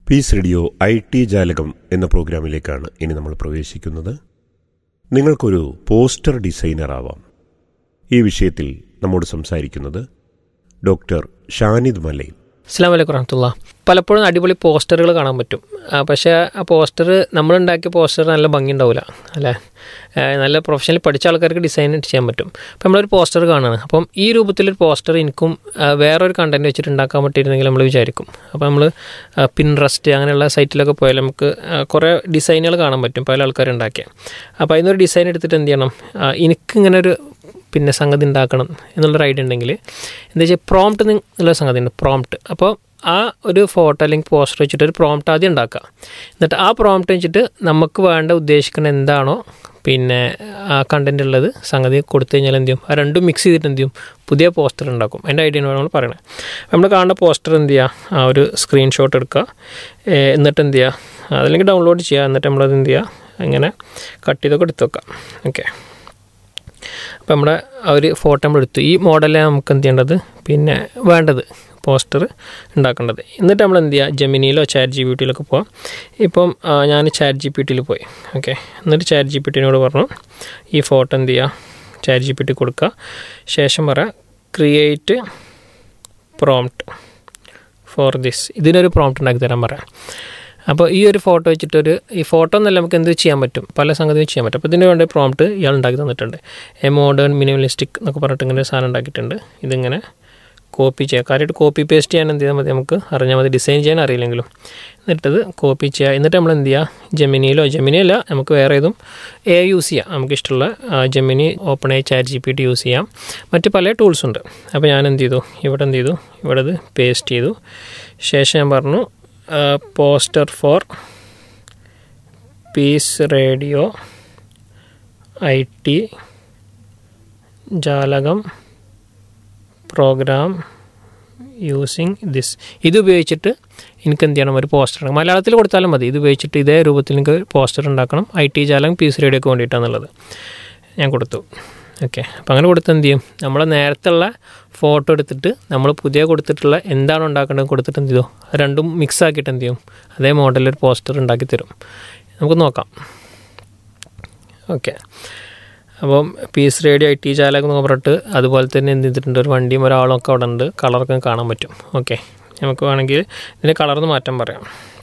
Piece radio I T ജാലകം എന്ന പ്രോഗ്രാമിലേക്കാണ് ഇനി നമ്മൾ പ്രവേശിക്കുന്നത് നിങ്ങൾക്കൊരു പോസ്റ്റർ ഡിസൈനർ ആവാം ഈ വിഷയത്തിൽ നമ്മോട് സംസാരിക്കുന്നത് ഡോക്ടർ ഷാനിദ് മലയിൽ അസ്സാം വലൈക്കും വറഹമത്തുള്ള പലപ്പോഴും അടിപൊളി പോസ്റ്ററുകൾ കാണാൻ പറ്റും ആ, പക്ഷേ ആ പോസ്റ്റർ നമ്മളുണ്ടാക്കിയ പോസ്റ്റർ നല്ല ഭംഗി ഉണ്ടാവില്ല അല്ലേ ആ, നല്ല പ്രൊഫഷണലി പഠിച്ച ആൾക്കാർക്ക് ഡിസൈൻ ചെയ്യാൻ പറ്റും അപ്പം നമ്മളൊരു പോസ്റ്റർ കാണുകയാണ് അപ്പം ഈ രൂപത്തിലൊരു പോസ്റ്റർ എനിക്കും ആ, വേറൊരു കണ്ടന്റ് വെച്ചിട്ട് ഉണ്ടാക്കാൻ പറ്റിയിരുന്നെങ്കിൽ നമ്മൾ വിചാരിക്കും അപ്പോൾ നമ്മൾ പിൻട്രസ്റ്റ് അങ്ങനെയുള്ള സൈറ്റിലൊക്കെ പോയാൽ നമുക്ക് ആ, കുറേ ഡിസൈനുകൾ കാണാൻ പറ്റും പല ആൾക്കാരുണ്ടാക്കിയ അപ്പോൾ അതിനൊരു ഡിസൈൻ എടുത്തിട്ട് എന്ത് ചെയ്യണം ആ, എനിക്കിങ്ങനെ ഒരു പിന്നെ സംഗതി ഉണ്ടാക്കണം എന്നുള്ളൊരു ഐഡിയ ഉണ്ടെങ്കിൽ എന്താ വെച്ചാൽ പ്രോംപ്റ്റ് എന്നുള്ള സംഗതി ഉണ്ട് പ്രോംപ്റ്റ് അപ്പോൾ ആ ഒരു ഫോട്ടോ അല്ലെങ്കിൽ പോസ്റ്റർ വെച്ചിട്ട് ഒരു പ്രോംപ്റ്റ് ആദ്യം ഉണ്ടാക്കുക എന്നിട്ട് ആ പ്രോംപ്റ്റ് വെച്ചിട്ട് നമുക്ക് വേണ്ട ഉദ്ദേശിക്കുന്ന എന്താണോ പിന്നെ ആ കണ്ടന്റ് ഉള്ളത് സംഗതി കൊടുത്തു കഴിഞ്ഞാൽ എന്ത് ചെയ്യും ആ രണ്ടും മിക്സ് ചെയ്തിട്ട് എന്ത് ചെയ്യും പുതിയ പോസ്റ്റർ ഉണ്ടാക്കും എൻ്റെ ഐഡിയ ആണ് നമ്മൾ പറയണത് നമ്മൾ കാണുന്ന പോസ്റ്റർ എന്ത് ചെയ്യുക ആ ഒരു സ്ക്രീൻഷോട്ട് എടുക്കുക ഏ, എന്നിട്ട് എന്ത് ചെയ്യുക അതല്ലെങ്കിൽ ഡൗൺലോഡ് ചെയ്യുക എന്നിട്ട് നമ്മളത് എന്ത് ചെയ്യുക ഇങ്ങനെ കട്ട് ചെയ്തൊക്കെ എടുത്ത് വെക്കാം ഓക്കെ അപ്പോൾ നമ്മുടെ ആ ഒരു ഫോട്ടോ നമ്മൾ എടുത്തു ഈ മോഡലാണ് നമുക്ക് എന്ത് ചെയ്യേണ്ടത് പിന്നെ വേണ്ടത് പോസ്റ്റർ ഉണ്ടാക്കേണ്ടത് എന്നിട്ട് നമ്മൾ എന്ത് ചെയ്യുക ജെമിനിയിലോ ചാറ്റ് ജി പി ടിയിലൊക്കെ പോവാം ഇപ്പം ആ, ഞാൻ ചാറ്റ് ജി പി ടിയിൽ പോയി ഓക്കെ എന്നിട്ട് ചാറ്റ് ജി പി ടിനോട് പറഞ്ഞു ഈ ഫോട്ടോ എന്ത് ചെയ്യുക ചാറ്റ് ജി പി ടി കൊടുക്കുക ശേഷം പറയാം ക്രിയേറ്റ് പ്രോംപ്റ്റ് ഫോർ ദിസ് ഇതിനൊരു പ്രോംപ്റ്റ് ഉണ്ടാക്കി തരാൻ പറയാം അപ്പോൾ ഈ ഒരു ഫോട്ടോ വെച്ചിട്ടൊരു ഈ ഫോട്ടോ എന്നല്ല നമുക്ക് എന്ത് ചെയ്യാൻ പറ്റും പല സംഗതിയും ചെയ്യാൻ പറ്റും അപ്പോൾ ഇതിന് വേണ്ട പ്രോംപ്റ്റ് ഇയാൾ ഉണ്ടാക്കി തന്നിട്ടുണ്ട് എ മോഡേൺ മിനിമലിസ്റ്റിക് എന്നൊക്കെ പറഞ്ഞിട്ട് ഇങ്ങനെ ഒരു സാധനം ഉണ്ടാക്കിയിട്ടുണ്ട് ഇതിങ്ങനെ കോപ്പി ചെയ്യുക കാര്യമായിട്ട് കോപ്പി പേസ്റ്റ് ചെയ്യാൻ എന്ത് ചെയ്താൽ മതി നമുക്ക് അറിഞ്ഞാൽ മതി ഡിസൈൻ ചെയ്യാൻ അറിയില്ലെങ്കിലും എന്നിട്ടത് കോപ്പി ചെയ്യുക എന്നിട്ട് നമ്മൾ എന്ത് ചെയ്യുക ജെമിനിയിലോ ജെമിനി അല്ല നമുക്ക് വേറെ ഏതും എ യൂസ് ചെയ്യാം നമുക്ക് ഇഷ്ടമുള്ള ആ, ജെമിനി ഓപ്പൺ ആയി chat G P T use ചെയ്യാം മറ്റ് പല ടൂൾസ് ഉണ്ട് അപ്പോൾ ഞാൻ എന്ത് ചെയ്തു ഇവിടെ എന്ത് ചെയ്തു ഇവിടെ ഇത് പേസ്റ്റ് ചെയ്തു ശേഷം ഞാൻ പറഞ്ഞു poster for peace radio I T Jalakam program using this ഇത് ഉപയോഗിച്ചിട്ട് എനിക്ക് എന്ത് ചെയ്യണം ഒരു പോസ്റ്റർ ഉണ്ടാക്കണം മലയാളത്തിൽ കൊടുത്താലും മതി ഇത് ഉപയോഗിച്ചിട്ട് ഇതേ രൂപത്തിൽ എനിക്ക് പോസ്റ്റർ ഉണ്ടാക്കണം ഐ ടി ജാലകം പീസ് റേഡിയോക്ക് വേണ്ടിയിട്ടാണെന്നുള്ളത് ഞാൻ കൊടുത്തു ഓക്കെ അപ്പം അങ്ങനെ കൊടുത്ത് എന്ത് ചെയ്യും നമ്മൾ നേരത്തെ ഉള്ള ഫോട്ടോ എടുത്തിട്ട് നമ്മൾ പുതിയ കൊടുത്തിട്ടുള്ള എന്താണ് ഉണ്ടാക്കേണ്ടത് കൊടുത്തിട്ട് എന്ത് ചെയ്തു അത് രണ്ടും മിക്സ് ആക്കിയിട്ട് എന്ത് ചെയ്യും അതേ മോഡലിൽ ഒരു പോസ്റ്റർ ഉണ്ടാക്കി തരും നമുക്ക് നോക്കാം ഓക്കെ അപ്പം പീസ് റേഡിയോ ഐ ടി ചാലകം എന്ന് പറഞ്ഞിട്ട് അതുപോലെ തന്നെ എന്ത് ചെയ്തിട്ടുണ്ട് ഒരു വണ്ടിയും ഒരാളും ഒക്കെ അവിടെ ഉണ്ട് കളറൊക്കെ കാണാൻ പറ്റും ഓക്കെ നമുക്ക് വേണമെങ്കിൽ ഇതിൻ്റെ കളർന്ന് മാറ്റം പറയാം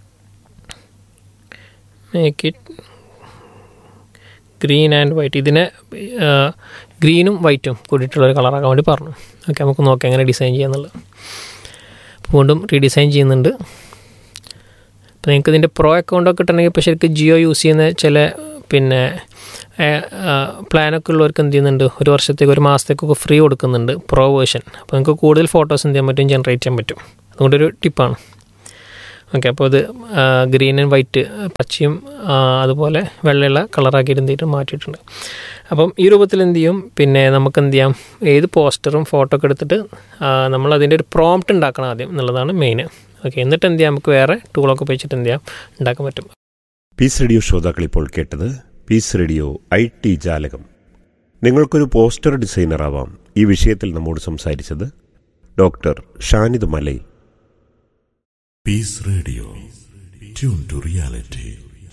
make it green and white ഇതിനെ ഗ്രീനും വൈറ്റും കൂടിയിട്ടുള്ള ഒരു കളറാക്കാൻ വേണ്ടി പറഞ്ഞു ഓക്കെ നമുക്ക് നോക്കാം എങ്ങനെ ഡിസൈൻ ചെയ്യാന്നുള്ളത് അപ്പോൾ വീണ്ടും റീഡിസൈൻ ചെയ്യുന്നുണ്ട് അപ്പോൾ നിങ്ങൾക്ക് ഇതിൻ്റെ പ്രോ അക്കൗണ്ടൊക്കെ കിട്ടണമെങ്കിൽ ഇപ്പോൾ ശരിക്കും ജിയോ യൂസ് ചെയ്യുന്ന ചില പിന്നെ പ്ലാനൊക്കെ ഉള്ളവർക്ക് എന്ത് ചെയ്യുന്നുണ്ട് ഒരു വർഷത്തേക്ക് ഒരു മാസത്തേക്കൊക്കെ ഫ്രീ കൊടുക്കുന്നുണ്ട് പ്രോ വേർഷൻ അപ്പോൾ നിങ്ങൾക്ക് കൂടുതൽ ഫോട്ടോസ് എന്ത് ചെയ്യാൻ പറ്റും ജനറേറ്റ് ചെയ്യാൻ പറ്റും അതുകൊണ്ടൊരു ടിപ്പാണ് ഓക്കെ അപ്പോൾ ഇത് ഗ്രീൻ ആൻഡ് വൈറ്റ് പച്ചയും ആ, അതുപോലെ വെള്ളയുള്ള കളറാക്കിയിട്ട് എന്ത് ചെയ്തിട്ട് മാറ്റിയിട്ടുണ്ട് അപ്പം ഈ രൂപത്തിൽ എന്ത് ചെയ്യും പിന്നെ നമുക്ക് എന്ത് ചെയ്യാം ഏത് പോസ്റ്ററും ഫോട്ടോ ഒക്കെ എടുത്തിട്ട് ആ, നമ്മൾ അതിൻ്റെ ഒരു പ്രോംപ്റ്റ് ഉണ്ടാക്കണം ആദ്യം എന്നുള്ളതാണ് മെയിൻ ഓക്കെ എന്നിട്ട് എന്ത് ചെയ്യാം നമുക്ക് വേറെ ടൂളൊക്കെ ഉപയോഗിച്ചിട്ട് എന്ത് ചെയ്യാം ഉണ്ടാക്കാൻ പറ്റും പീസ് റേഡിയോ ശ്രോതാക്കൾ ഇപ്പോൾ കേട്ടത് പീസ് റേഡിയോ ഐ ടി ജാലകം നിങ്ങൾക്കൊരു പോസ്റ്റർ ഡിസൈനർ ആവാം ഈ വിഷയത്തിൽ നമ്മോട് സംസാരിച്ചത് ഡോക്ടർ ഷാനിദ് മലയിൽ Peace Radio. Tune to reality.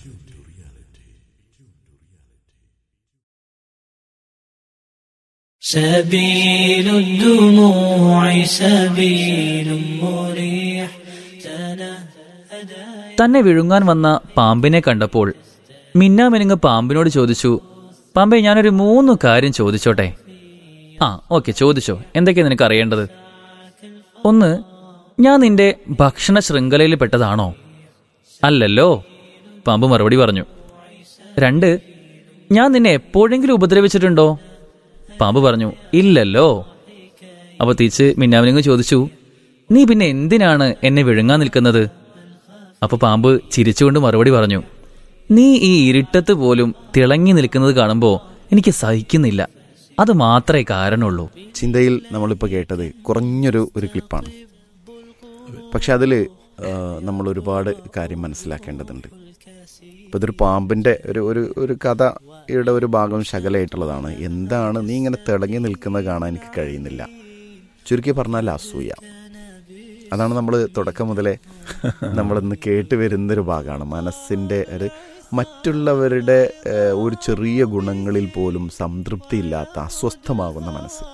سبيل الدموع سبيل مريح تنهدى തന്നെ വിഴുങ്ങാൻ വന്ന പാമ്പിനെ കണ്ടപ്പോൾ മിന്നാമിനുങ്ങ് പാമ്പിനോട് ചോദിച്ചു പാമ്പെ ഞാനൊരു മൂന്ന് കാര്യം ചോദിച്ചോട്ടെ ആ ഓക്കെ ചോദിച്ചോ എന്തൊക്കെയാ നിനക്ക് അറിയേണ്ടത് ഒന്ന് ഞാൻ നിന്റെ ഭക്ഷണ ശൃംഖലയിൽ പെട്ടതാണോ അല്ലല്ലോ പാമ്പ് മറുപടി പറഞ്ഞു രണ്ട് ഞാൻ നിന്നെ എപ്പോഴെങ്കിലും ഉപദ്രവിച്ചിട്ടുണ്ടോ പാമ്പ് പറഞ്ഞു ഇല്ലല്ലോ അപ്പൊ തിരിച്ച് മിന്നാമിനുങ്ങ് ചോദിച്ചു നീ പിന്നെ എന്തിനാണ് എന്നെ വിഴുങ്ങാൻ നിൽക്കുന്നത് അപ്പൊ പാമ്പ് ചിരിച്ചുകൊണ്ട് മറുപടി പറഞ്ഞു നീ ഈ ഇരുട്ടത്ത് പോലും തിളങ്ങി നിൽക്കുന്നത് കാണുമ്പോ എനിക്ക് സഹിക്കുന്നില്ല അത് മാത്രമേ കാരണമുള്ളൂ ചിന്തയിൽ നമ്മളിപ്പോൾ കേട്ടത് കുറഞ്ഞൊരു ഒരു ക്ലിപ്പാണ് പക്ഷെ അതിൽ നമ്മൾ ഒരുപാട് കാര്യം മനസ്സിലാക്കേണ്ടതുണ്ട് ഇപ്പോൾ ഇതൊരു പാമ്പിൻ്റെ ഒരു ഒരു ഒരു കഥയുടെ ഒരു ഭാഗം ശകലമായിട്ടുള്ളതാണ് എന്താണ് നീ ഇങ്ങനെ തിളങ്ങി നിൽക്കുന്നത് കാണാൻ എനിക്ക് കഴിയുന്നില്ല ചുരുക്കി പറഞ്ഞാൽ അസൂയ അതാണ് നമ്മൾ തുടക്കം മുതലേ നമ്മളിന്ന് കേട്ട് വരുന്നൊരു ഭാഗമാണ് മനസ്സിൻ്റെ ഒരു മറ്റുള്ളവരുടെ ഏഹ്, ഒരു ചെറിയ ഗുണങ്ങളിൽ പോലും സംതൃപ്തിയില്ലാത്ത അസ്വസ്ഥമാകുന്ന മനസ്സ്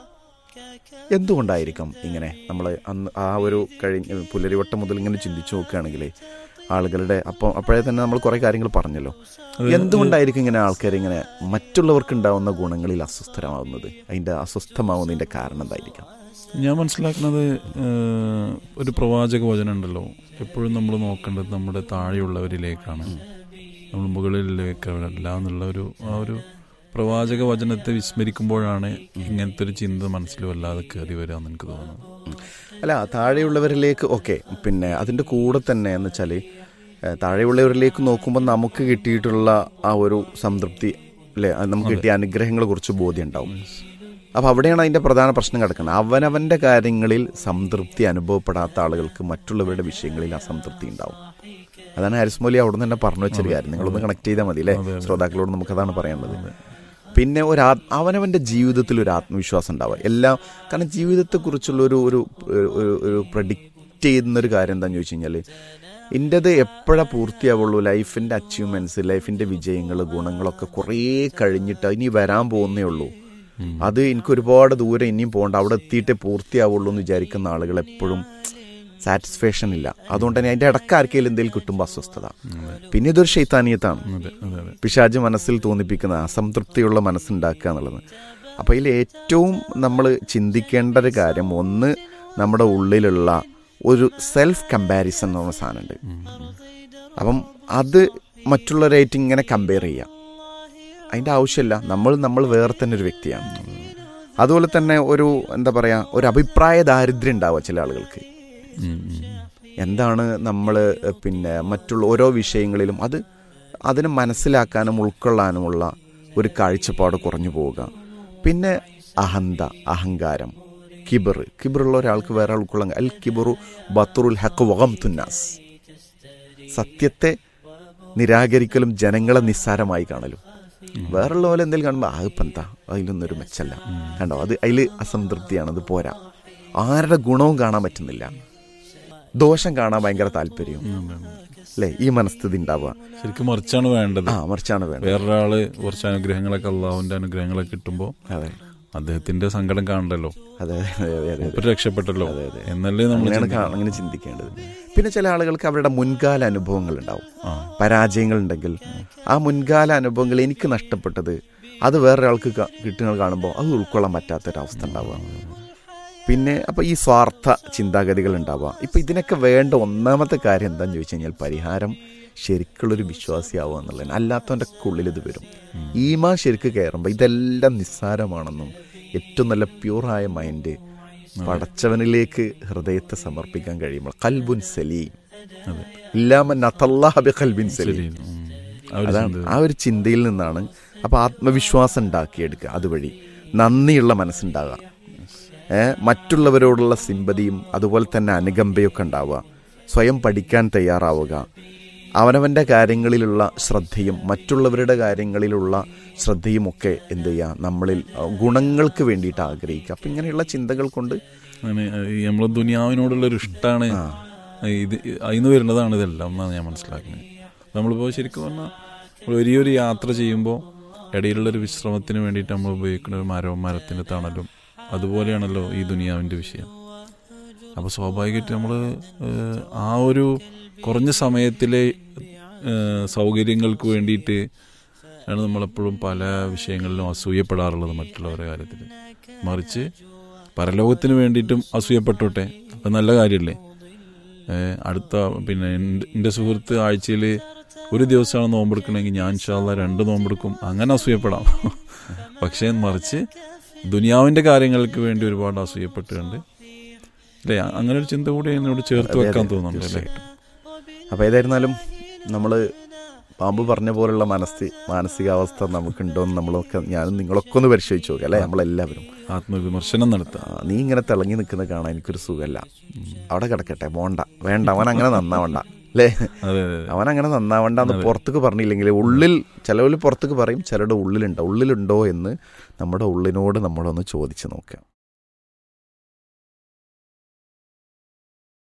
എന്തുകൊണ്ടായിരിക്കാം ഇങ്ങനെ നമ്മൾ അന്ന് ആ ഒരു കഴിഞ്ഞ പുലരിവട്ടം മുതൽ ഇങ്ങനെ ചിന്തിച്ചു നോക്കുകയാണെങ്കിൽ ആളുകളുടെ അപ്പം അപ്പോഴേ തന്നെ നമ്മൾ കുറേ കാര്യങ്ങൾ പറഞ്ഞല്ലോ എന്തുകൊണ്ടായിരിക്കും ഇങ്ങനെ ആൾക്കാർ ഇങ്ങനെ മറ്റുള്ളവർക്ക് ഉണ്ടാവുന്ന ഗുണങ്ങളിൽ അസ്വസ്ഥരാകുന്നത് അതിൻ്റെ അസ്വസ്ഥമാവുന്നതിൻ്റെ കാരണം എന്തായിരിക്കാം ഞാൻ മനസ്സിലാക്കുന്നത് ഏഹ്, ഒരു പ്രവാചക വചനം ഉണ്ടല്ലോ എപ്പോഴും നമ്മൾ നോക്കേണ്ടത് നമ്മുടെ താഴെയുള്ളവരിലേക്കാണ് നമ്മൾ മുകളിലേക്കല്ല എന്നുള്ള ഒരു ആ ഒരു പ്രവാചക വചനത്തെ വിസ്മരിക്കുമ്പോഴാണ് ഇങ്ങനത്തെ ഒരു ചിന്ത മനസ്സിൽ വല്ലാതെ കയറി വരിക എന്ന് എനിക്ക് തോന്നുന്നത് ഉം. അല്ല താഴെയുള്ളവരിലേക്ക് ഓക്കെ പിന്നെ അതിൻ്റെ കൂടെ തന്നെ എന്ന് വെച്ചാൽ താഴെയുള്ളവരിലേക്ക് നോക്കുമ്പോൾ നമുക്ക് കിട്ടിയിട്ടുള്ള ആ ഒരു സംതൃപ്തി അല്ലേ അത് നമുക്ക് കിട്ടിയ അനുഗ്രഹങ്ങളെ കുറിച്ച് ബോധ്യം ഉണ്ടാവും അപ്പോൾ അവിടെയാണ് അതിൻ്റെ പ്രധാന പ്രശ്നം കിടക്കുന്നത് അവനവൻ്റെ കാര്യങ്ങളിൽ സംതൃപ്തി അനുഭവപ്പെടാത്ത ആളുകൾക്ക് മറ്റുള്ളവരുടെ വിഷയങ്ങളിൽ അസംതൃപ്തി ഉണ്ടാവും അതാണ് ഹാരിസ് മൗലി അവിടെ നിന്ന് തന്നെ പറഞ്ഞു വെച്ചൊരു കാര്യം നിങ്ങളൊന്ന് കണക്ട് ചെയ്താൽ മതി അല്ലേ ശ്രോതാക്കളോട് നമുക്കതാണ് പറയാനുള്ളത് പിന്നെ ഒരു ആ അവനവൻ്റെ ജീവിതത്തിൽ ഒരു ആത്മവിശ്വാസം ഉണ്ടാവുക എല്ലാം കാരണം ജീവിതത്തെക്കുറിച്ചുള്ള ഒരു ഒരു ഒരു ഒരു പ്രഡിക്റ്റ് ചെയ്യുന്നൊരു കാര്യം എന്താണെന്ന് ചോദിച്ചു കഴിഞ്ഞാൽ എൻ്റെത് എപ്പോഴാണ് പൂർത്തിയാവുള്ളൂ ലൈഫിൻ്റെ അച്ചീവ്മെൻറ്റ്സ് ലൈഫിൻ്റെ വിജയങ്ങൾ ഗുണങ്ങളൊക്കെ കുറേ കഴിഞ്ഞിട്ട് ഇനി വരാൻ പോകുന്നേ ഉള്ളൂ അത് എനിക്ക് ഒരുപാട് ദൂരം ഇനിയും പോകണ്ട അവിടെ എത്തിയിട്ടേ പൂർത്തിയാവുള്ളൂ എന്ന് വിചാരിക്കുന്ന ആളുകൾ എപ്പോഴും സാറ്റിസ്ഫാക്ഷൻ ഇല്ല അതുകൊണ്ട് തന്നെ അതിൻ്റെ ഇടയ്ക്ക് ആർക്കെങ്കിലും എന്തെങ്കിലും കിട്ടുമ്പോൾ അസ്വസ്ഥത പിന്നെ ഇതൊരു ഷെയ്ത്താനീയത്താണ് അതെ അതെ അതെ പിശാജ് മനസ്സിൽ തോന്നിപ്പിക്കുന്ന അസംതൃപ്തിയുള്ള മനസ്സുണ്ടാക്കുക എന്നുള്ളത് അപ്പോൾ അതിൽ ഏറ്റവും നമ്മൾ ചിന്തിക്കേണ്ട ഒരു കാര്യം ഒന്ന് നമ്മുടെ ഉള്ളിലുള്ള ഒരു സെൽഫ് കമ്പാരിസൺ എന്ന് പറഞ്ഞ സാധനമുണ്ട് അപ്പം അത് മറ്റുള്ളവരായിട്ട് ഇങ്ങനെ കമ്പയർ ചെയ്യാം അതിൻ്റെ ആവശ്യമില്ല നമ്മൾ നമ്മൾ വേറെ തന്നെ ഒരു വ്യക്തിയാണ് അതുപോലെ തന്നെ ഒരു എന്താ പറയുക ഒരു അഭിപ്രായ ദാരിദ്ര്യം ഉണ്ടാവുക ചില ആളുകൾക്ക് ഉം, ഉം. എന്താണ് നമ്മൾ പിന്നെ മറ്റുള്ള ഓരോ വിഷയങ്ങളിലും അത് അതിനെ മനസ്സിലാക്കാനും ഉൾക്കൊള്ളാനുമുള്ള ഒരു കാഴ്ചപ്പാട് കുറഞ്ഞു പോവുക പിന്നെ അഹന്ത അഹങ്കാരം കിബർ കിബറുള്ള ഒരാൾക്ക് വേറെ ആൾ ഉൾക്കൊള്ളാൻ അൽ കിബറു ബത്തുറുൽ ഹക്ക് വകം തുന്നാസ് സത്യത്തെ നിരാകരിക്കലും ജനങ്ങളെ നിസ്സാരമായി കാണലും വേറുള്ള പോലെ എന്തെങ്കിലും കാണുമ്പോൾ ആ ഇപ്പം എന്താ അതിലൊന്നും ഒരു മെച്ചല്ല കണ്ടോ അത് അതിൽ അസംതൃപ്തിയാണ് അത് പോരാ ആരുടെ ഗുണവും കാണാൻ പറ്റുന്നില്ല ദോഷം കാണാൻ ഭയങ്കര താല്പര്യവും അല്ലേ ഈ മനസ്ഥിതി ഉണ്ടാവുക ശരിക്കും മറിച്ചാണ് വേണ്ടത് ആ മറിച്ചാണ് വേണ്ടത് വേറൊരാള് കുറച്ച് അനുഗ്രഹങ്ങളൊക്കെ അള്ളാഹുവിന്റെ അനുഗ്രഹങ്ങളൊക്കെ കിട്ടുമ്പോൾ അതെ അദ്ദേഹത്തിന്റെ സങ്കടം കാണണ്ടല്ലോ അതെ അതെ അതെ അതെ ഒരു രക്ഷപ്പെട്ടല്ലോ എന്നല്ലേ നമ്മൾ അങ്ങനെയാണ് കാ- അങ്ങനെ ചിന്തിക്കേണ്ടത് പിന്നെ ചില ആളുകൾക്ക് അവരുടെ മുൻകാല അനുഭവങ്ങൾ ഉണ്ടാവും ആ. പരാജയങ്ങൾ ഉണ്ടെങ്കിൽ ആ മുൻകാല അനുഭവങ്ങൾ എനിക്ക് നഷ്ടപ്പെട്ടത് അത് വേറൊരാൾക്ക് ക- കിട്ടുന്നത് കാണുമ്പോൾ അത് ഉൾക്കൊള്ളാൻ പറ്റാത്തൊരവസ്ഥ ഉണ്ടാവുക പിന്നെ അപ്പോൾ ഈ സ്വാർത്ഥ ചിന്താഗതികൾ ഉണ്ടാവുക ഇപ്പം ഇതിനൊക്കെ വേണ്ട ഒന്നാമത്തെ കാര്യം എന്താണെന്ന് ചോദിച്ചു കഴിഞ്ഞാൽ പരിഹാരം ശരിക്കുള്ളൊരു വിശ്വാസിയാവുക എന്നുള്ളതാണ് അല്ലാത്തവൻ്റെ ഉള്ളിൽ ഇത് വരും ഈമാ ശരിക്ക് കയറുമ്പോൾ ഇതെല്ലാം നിസ്സാരമാണെന്നും ഏറ്റവും നല്ല പ്യൂറായ മൈൻഡ് പടച്ചവനിലേക്ക് ഹൃദയത്തെ സമർപ്പിക്കാൻ കഴിയുമ്പോൾ കൽബുൻ സലീം ഇല്ലാമ നതല്ലാഹ കൽബിൻ സലീം ഉം. ആ ഒരു അതാണ് ചിന്ത. ആ ഒരു ചിന്തയിൽ നിന്നാണ് അപ്പോൾ ആത്മവിശ്വാസം ഉണ്ടാക്കിയെടുക്കുക അതുവഴി നന്ദിയുള്ള മനസ്സുണ്ടാകുക ഏ, മറ്റുള്ളവരോടുള്ള സിമ്പതിയും അതുപോലെ തന്നെ അനുകമ്പയൊക്കെ ഉണ്ടാവുക സ്വയം പഠിക്കാൻ തയ്യാറാവുക അവനവൻ്റെ കാര്യങ്ങളിലുള്ള ശ്രദ്ധയും മറ്റുള്ളവരുടെ കാര്യങ്ങളിലുള്ള ശ്രദ്ധയുമൊക്കെ എന്ത് ചെയ്യുക നമ്മളിൽ അഹ്, ഗുണങ്ങൾക്ക് വേണ്ടിയിട്ട് ആഗ്രഹിക്കുക അപ്പം ഇങ്ങനെയുള്ള ചിന്തകൾ കൊണ്ട് അങ്ങനെ ഈ നമ്മളെ ദുനിയാവിനോടുള്ള ഒരു ഇഷ്ടമാണ് ഇത് അതിന്ന് വരുന്നതാണ് ഇതെല്ലാം എന്നാണ് ഞാൻ മനസ്സിലാക്കുന്നത് നമ്മളിപ്പോൾ ശരിക്കും പറഞ്ഞാൽ വലിയൊരു യാത്ര ചെയ്യുമ്പോൾ ഇടയിലുള്ളൊരു വിശ്രമത്തിന് വേണ്ടിയിട്ട് നമ്മൾ ഉപയോഗിക്കുന്ന ഒരു മരവും മരത്തിൻ്റെ തണലും അതുപോലെയാണല്ലോ ഈ ദുനിയാവിൻ്റെ വിഷയം അപ്പോൾ സ്വാഭാവികമായിട്ട് നമ്മൾ ആ ഒരു കുറഞ്ഞ സമയത്തിലെ ഏഹ്, സൗകര്യങ്ങൾക്ക് വേണ്ടിയിട്ട് ആണ് നമ്മളെപ്പോഴും പല വിഷയങ്ങളിലും അസൂയപ്പെടാറുള്ളത് മറ്റുള്ളവരുടെ കാര്യത്തിൽ മറിച്ച് പരലോകത്തിന് വേണ്ടിയിട്ടും അസൂയപ്പെട്ടോട്ടെ അത് നല്ല കാര്യമല്ലേ ഏഹ്, അടുത്ത പിന്നെ എൻ്റെ- എൻ്റെ സുഹൃത്ത് ആഴ്ചയിൽ ഒരു ദിവസമാണ് നോമ്പെടുക്കണമെങ്കിൽ ഞാൻ ഇൻഷാല്ല രണ്ട് നോമ്പെടുക്കും അങ്ങനെ അസൂയപ്പെടാം പക്ഷേ മറിച്ച് ദുനിയാവിൻ്റെ കാര്യങ്ങൾക്ക് വേണ്ടി ഒരുപാട് അസൂയപ്പെട്ടുകൊണ്ട് അല്ലേ അങ്ങനെ ഒരു ചിന്ത കൂടി എന്നോട് ചേർത്ത് വെക്കാൻ തോന്നുന്നുണ്ട് അല്ലേ അപ്പോൾ ഏതായിരുന്നാലും നമ്മൾ പാമ്പ് പറഞ്ഞ പോലുള്ള മനസ്ഥി മാനസികാവസ്ഥ നമുക്കുണ്ടോ എന്ന് നമ്മളൊക്കെ ഞാനും നിങ്ങളൊക്കെ ഒന്ന് പരിശോധിച്ച് നോക്കുക അല്ലേ നമ്മളെല്ലാവരും ആത്മവിമർശനം നടത്തുക ആ, നീ ഇങ്ങനെ തിളങ്ങി നിൽക്കുന്നത് കാണാൻ എനിക്കൊരു സുഖമല്ല അവിടെ കിടക്കട്ടെ പോണ്ട വേണ്ട അവൻ അങ്ങനെ നന്നാവണ്ട അല്ലേ അതെ അതെ അവൻ അങ്ങനെ നന്നാവണ്ട എന്ന് പുറത്തേക്ക് പറഞ്ഞില്ലെങ്കിൽ ഉള്ളിൽ ചിലവർ പുറത്തേക്ക് പറയും ചിലരുടെ ഉള്ളിലുണ്ടോ ഉള്ളിലുണ്ടോ എന്ന് നമ്മുടെ ഉള്ളിനോട് നമ്മളൊന്ന് ചോദിച്ച് നോക്കുക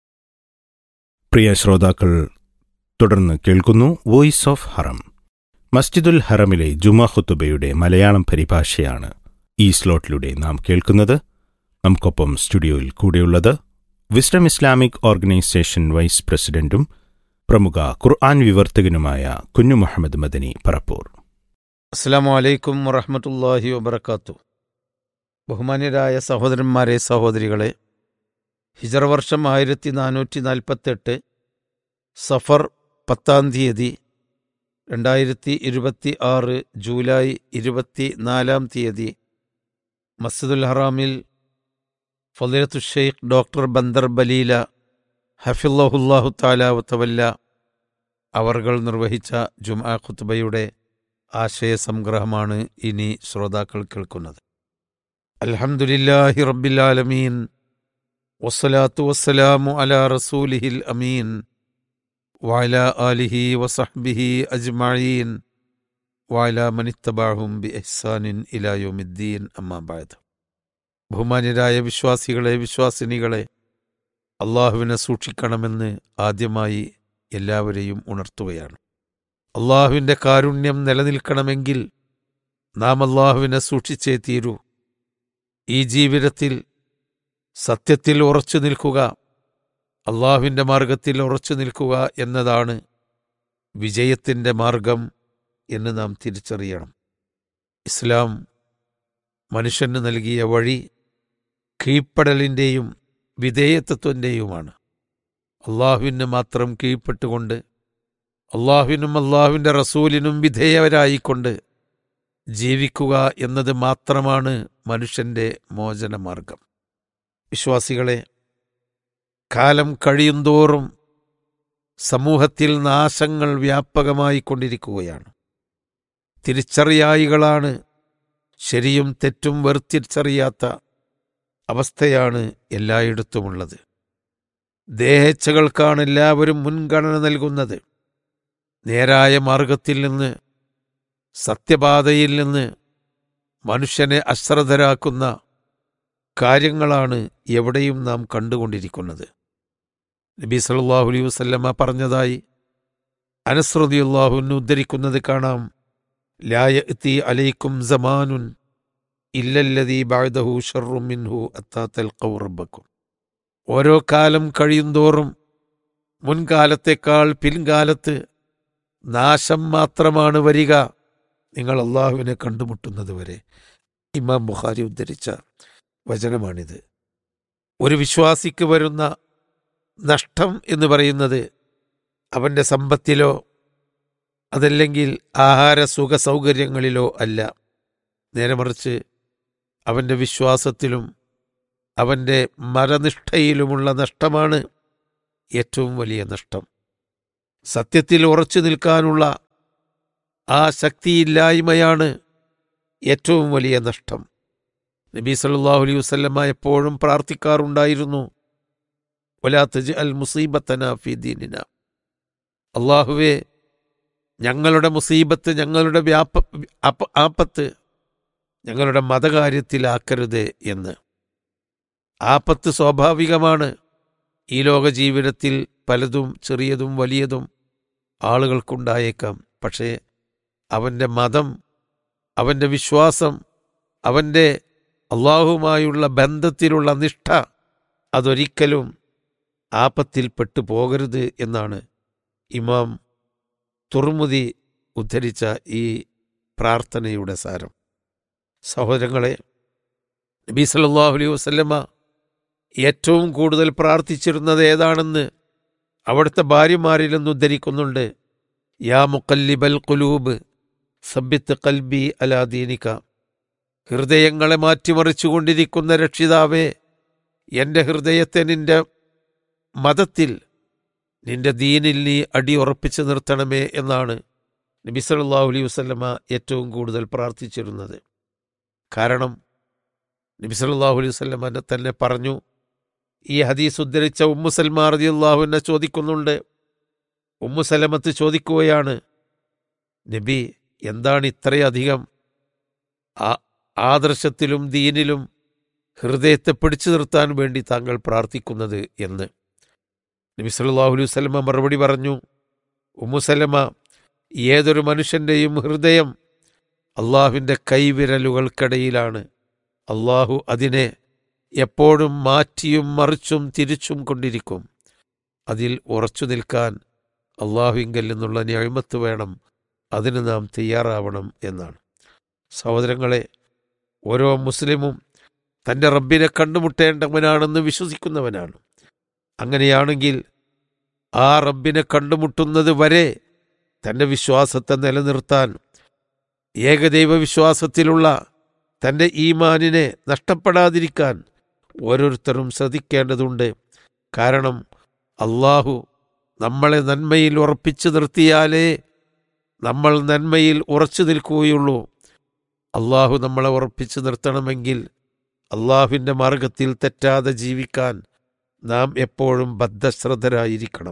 പ്രിയ ശ്രോതാക്കൾ തുടർന്ന് കേൾക്കുന്നു വോയിസ് ഓഫ് ഹറം മസ്ജിദുൽ ഹറമിലെ ജുമാ ഖുത്തുബയുടെ മലയാളം പരിഭാഷയാണ് ഈ സ്ലോട്ടിലൂടെ നാം കേൾക്കുന്നത് നമുക്കൊപ്പം സ്റ്റുഡിയോയിൽ കൂടെയുള്ളത് വിസ്ഡം ഇസ്ലാമിക് ഓർഗനൈസേഷൻ വൈസ് പ്രസിഡന്റും പ്രമുഖ ഖുർആൻ വിവർത്തകനുമായ കുഞ്ഞു മുഹമ്മദ് മദനി പറപ്പൂർ അസ്സാം വലൈക്കും വറഹമത്തല്ലാഹി വബർക്കാത്തു ബഹുമാന്യരായ സഹോദരന്മാരെ സഹോദരികളെ ഹിജറ വർഷം ആയിരത്തി നാനൂറ്റി നാൽപ്പത്തെട്ട് സഫർ പത്താം തീയതി രണ്ടായിരത്തി ഇരുപത്തി ആറ് ജൂലൈ ഇരുപത്തി നാലാം തീയതി മസ്ജിദുൽ ഹറാമിൽ ഫലീലത്തു ഷെയ്ഖ് ഡോക്ടർ ബന്ദർ ബലീല ഹഫിള്ളാഹുല്ലാഹു താലാവത്തവല്ല അവർകൾ നിർവഹിച്ച ജുമാ ഖുത്ബയുടെ ആശയസംഗ്രഹമാണ് ഇനി ശ്രോതാക്കൾ കേൾക്കുന്നത് അൽഹംദുലില്ലാഹി റബ്ബിലാലമീൻ വസ്സലാത്തു വസ്സലാമു അലാ റസൂലിഹിൽ അമീൻ വഅല ആലിഹി വസഹ്ബിഹി അജ്മഈൻ വഅല മനിത്തബഅഹും ബി ഇഹ്സാനിൻ ഇലാ യൗമിദ്ദീൻ അമ്മാ ബഅദ് ബഹുമാന്യരായ വിശ്വാസികളെ വിശ്വാസിനികളെ അള്ളാഹുവിനെ സൂക്ഷിക്കണമെന്ന് ആദ്യമായി എല്ലാവരെയും ഉണർത്തുകയാണ് അള്ളാഹുവിൻ്റെ കാരുണ്യം നിലനിൽക്കണമെങ്കിൽ നാം അള്ളാഹുവിനെ സൂക്ഷിച്ചേ തീരൂ ഈ ജീവിതത്തിൽ സത്യത്തിൽ ഉറച്ചു നിൽക്കുക അള്ളാഹുവിൻ്റെ മാർഗത്തിൽ ഉറച്ചു നിൽക്കുക എന്നതാണ് വിജയത്തിൻ്റെ മാർഗം എന്ന് നാം തിരിച്ചറിയണം ഇസ്ലാം മനുഷ്യന് നൽകിയ വഴി കീഴ്പ്പെടലിൻ്റെയും വിധേയത്വത്തിൻ്റെയുമാണ് അള്ളാഹുവിന് മാത്രം കീഴ്പ്പെട്ടുകൊണ്ട് അള്ളാഹുവിനും അള്ളാഹുവിൻ്റെ റസൂലിനും വിധേയവരായിക്കൊണ്ട് ജീവിക്കുക എന്നത് മാത്രമാണ് മനുഷ്യൻ്റെ മോചനമാർഗം വിശ്വാസികളെ കാലം കഴിയുന്തോറും സമൂഹത്തിൽ നാശങ്ങൾ വ്യാപകമായി കൊണ്ടിരിക്കുകയാണ് തിരിച്ചറിയായികളാണ് ശരിയും തെറ്റും വേർതിരിച്ചറിയാത്ത അവസ്ഥയാണ് എല്ലായിടത്തുമുള്ളത് ദേഹേച്ഛകൾക്കാണ് എല്ലാവരും മുൻഗണന നൽകുന്നത് നേരായ മാർഗത്തിൽ നിന്ന് സത്യപാതയിൽ നിന്ന് മനുഷ്യനെ അശ്രദ്ധരാക്കുന്ന കാര്യങ്ങളാണ് എവിടെയും നാം കണ്ടുകൊണ്ടിരിക്കുന്നത് നബി സല്ലല്ലാഹു അലൈഹി വസല്ലമ പറഞ്ഞതായി അനസ്രദിയുള്ളാഹുവിന് ഉദ്ധരിക്കുന്നത് കാണാം ലായ എത്തി അലൈക്കും സമാനുൻ ഇല്ലല്ലതീ ബാദഹു ഷർറു മിൻഹു അത്താത്തൽ റബ്ബക്കും ഓരോ കാലം കഴിയുന്തോറും മുൻകാലത്തേക്കാൾ പിൻകാലത്ത് നാശം മാത്രമാണ് വരിക നിങ്ങൾ അള്ളാഹുവിനെ കണ്ടുമുട്ടുന്നത് വരെ ഇമാം ബുഖാരി ഉദ്ധരിച്ച വചനമാണിത് ഒരു വിശ്വാസിക്ക് വരുന്ന നഷ്ടം എന്ന് പറയുന്നത് അവൻ്റെ സമ്പത്തിലോ അതല്ലെങ്കിൽ ആഹാര സുഖ സൗകര്യങ്ങളിലോ അല്ല നേരെ മറിച്ച് അവൻ്റെ വിശ്വാസത്തിലും അവൻ്റെ മരനിഷ്ഠയിലുമുള്ള നഷ്ടമാണ് ഏറ്റവും വലിയ നഷ്ടം സത്യത്തിൽ ഉറച്ചു നിൽക്കാനുള്ള ആ ശക്തിയില്ലായ്മയാണ് ഏറ്റവും വലിയ നഷ്ടം നബി സല്ലല്ലാഹു അലൈഹി വസല്ലമ എപ്പോഴും പ്രാർത്ഥിക്കാറുണ്ടായിരുന്നു വലാത്തജ് അൽ മുസീബത്തന ഫി ദീനിന അള്ളാഹുവെ ഞങ്ങളുടെ മുസീബത്ത് ഞങ്ങളുടെ വ്യാപ അപ്പ- ആപത്ത് ഞങ്ങളുടെ മതകാര്യത്തിലാക്കരുത് എന്ന് ആപത്ത് സ്വാഭാവികമാണ് ഈ ലോക ജീവിതത്തിൽ പലതും ചെറിയതും വലിയതും ആളുകൾക്കുണ്ടായേക്കാം പക്ഷേ അവൻ്റെ മതം അവൻ്റെ വിശ്വാസം അവൻ്റെ അള്ളാഹുമായുള്ള ബന്ധത്തിലുള്ള നിഷ്ഠ അതൊരിക്കലും ആപത്തിൽപ്പെട്ടു പോകരുത് എന്നാണ് ഇമാം തുറമുതി ഉദ്ധരിച്ച ഈ പ്രാർത്ഥനയുടെ സാരം സഹോദരങ്ങളെ നബി സല്ലല്ലാഹു അലൈഹി വസല്ലമ ഏറ്റവും കൂടുതൽ പ്രാർത്ഥിച്ചിരുന്നത് ഏതാണെന്ന് അവിടുത്തെ ഭാര്യമാരിൽ നിന്ന് ഉദ്ധരിക്കുന്നുണ്ട് യാ മുക്കല്ലിബൽ കുലൂബ് സബ്ബിത്ത് കൽബി അലാദീനിക ഹൃദയങ്ങളെ മാറ്റിമറിച്ചുകൊണ്ടിരിക്കുന്ന രക്ഷിതാവേ എൻ്റെ ഹൃദയത്തെ നിന്റെ മതത്തിൽ നിന്റെ ദീനിൽ നീ അടിയുറപ്പിച്ചു നിർത്തണമേ എന്നാണ് നബി സല്ലല്ലാഹു അലൈഹി വസല്ലമ ഏറ്റവും കൂടുതൽ പ്രാർത്ഥിച്ചിരുന്നത് കാരണം നബി സല്ലല്ലാഹു അലൈഹി വസല്ലമ തന്നെ പറഞ്ഞു ഈ ഹദീസ് ഉദ്ധരിച്ച ഉമ്മു സൽമാ റളിയല്ലാഹു അൻഹ ചോദിക്കുന്നുണ്ട് ഉമ്മു സലമത്ത് ചോദിക്കുകയാണ് നബി എന്താണ് ഇത്രയധികം ആ- ആദർശത്തിലും ദീനിലും ഹൃദയത്തെ പിടിച്ചു നിർത്താൻ വേണ്ടി താങ്കൾ പ്രാർത്ഥിക്കുന്നത് എന്ന് നബി സല്ലല്ലാഹു അലൈഹി വസല്ലമ മറുപടി പറഞ്ഞു ഉമ്മുസല്ലമ ഏതൊരു മനുഷ്യൻ്റെയും ഹൃദയം അള്ളാഹുവിൻ്റെ കൈവിരലുകൾക്കിടയിലാണ് അള്ളാഹു അതിനെ എപ്പോഴും മാറ്റിയും മറിച്ചും തിരിച്ചും കൊണ്ടിരിക്കും അതിൽ ഉറച്ചു നിൽക്കാൻ അള്ളാഹുവിങ്കൽ നിന്നുള്ള ഞാഴ്മത്ത് വേണം അതിന് നാം തയ്യാറാവണം എന്നാണ് സഹോദരങ്ങളെ ഓരോ മുസ്ലിമും തൻ്റെ റബ്ബിനെ കണ്ടുമുട്ടേണ്ടവനാണെന്ന് വിശ്വസിക്കുന്നവനാണ് അങ്ങനെയാണെങ്കിൽ ആ റബ്ബിനെ കണ്ടുമുട്ടുന്നത് വരെ തൻ്റെ വിശ്വാസത്തെ നിലനിർത്താൻ ഏകദൈവ വിശ്വാസത്തിലുള്ള തൻ്റെ ഈമാനിനെ നഷ്ടപ്പെടാതിരിക്കാൻ ഓരോരുത്തരും ശ്രദ്ധിക്കേണ്ടതുണ്ട് കാരണം അള്ളാഹു നമ്മളെ നന്മയിൽ ഉറപ്പിച്ചു നിർത്തിയാലേ നമ്മൾ നന്മയിൽ ഉറച്ചു നിൽക്കുകയുള്ളൂ അള്ളാഹു നമ്മളെ ഉറപ്പിച്ചു നിർത്തണമെങ്കിൽ അള്ളാഹുവിൻ്റെ മാർഗത്തിൽ തെറ്റാതെ ജീവിക്കാൻ നാം എപ്പോഴും ബദ്ധശ്രദ്ധരായിരിക്കണം